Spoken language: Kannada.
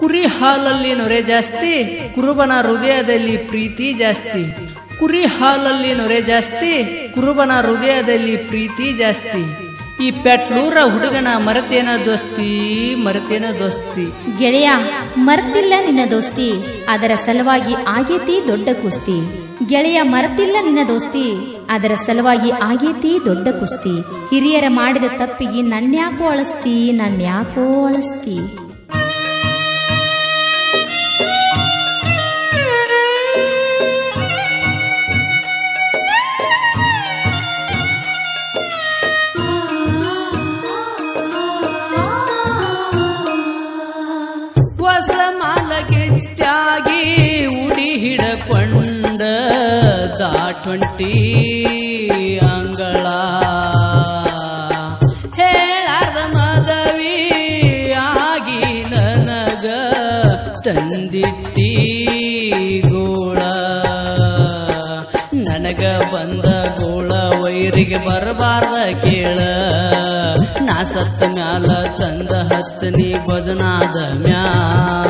ಕುರಿ ಹಾಲಲ್ಲಿ ನೊರೆ ಜಾಸ್ತಿ ಕುರುಬನ ಹೃದಯದಲ್ಲಿ ಪ್ರೀತಿ ಜಾಸ್ತಿ ಕುರಿ ಹಾಲಲ್ಲಿ ನೊರೆ ಜಾಸ್ತಿ ಕುರುಬನ ಹೃದಯದಲ್ಲಿ ಪ್ರೀತಿ ಜಾಸ್ತಿ ಈ ಪೆಟ್ಲೂರ ಹುಡುಗನ ಮರತೇನ ದೋಸ್ತಿ ಮರತೇನ ದೋಸ್ತಿ ಗೆಳೆಯ ಮರ್ತಿಲ್ಲ ನಿನ್ನ ದೋಸ್ತಿ ಅದರ ಸಲುವಾಗಿ ಆಗೇತಿ ದೊಡ್ಡ ಕುಸ್ತಿ ಗೆಳೆಯ ಮರ್ತಿಲ್ಲ ನಿನ್ನ ದೋಸ್ತಿ ಅದರ ಸಲುವಾಗಿ ಆಗೇತಿ ದೊಡ್ಡ ಕುಸ್ತಿ ಹಿರಿಯರ ಮಾಡಿದ ತಪ್ಪಿಗೆ ನನ್ಯಾಕೋ ಅಳಸ್ತಿ ನನ್ಯಾಕೋ ಅಳಸ್ತಿ ಹೊಸ ಮಾಲಗಿತ್ಯಾಗಿ ಉಡಿ ಹಿಡಕೊಂಡ ದಾಟ್ವಂಟಿ ಅಂಗಳ ಹೇಳಾರ್ದ ಮದವಿ ಆಗಿ ನನಗ ತಂದಿಟ್ಟಿ ಗೋಳ ನನಗ ಬಂದ ಗೋಳ ವೈರಿಗೆ ಬರಬಾರ್ದ ಕೇಳ ನಾ ಸತ್ತ ಮ್ಯಾಲ ತಂದ ಹಚ್ಚನಿ ಭಜನಾದ ಮ್ಯಾಲ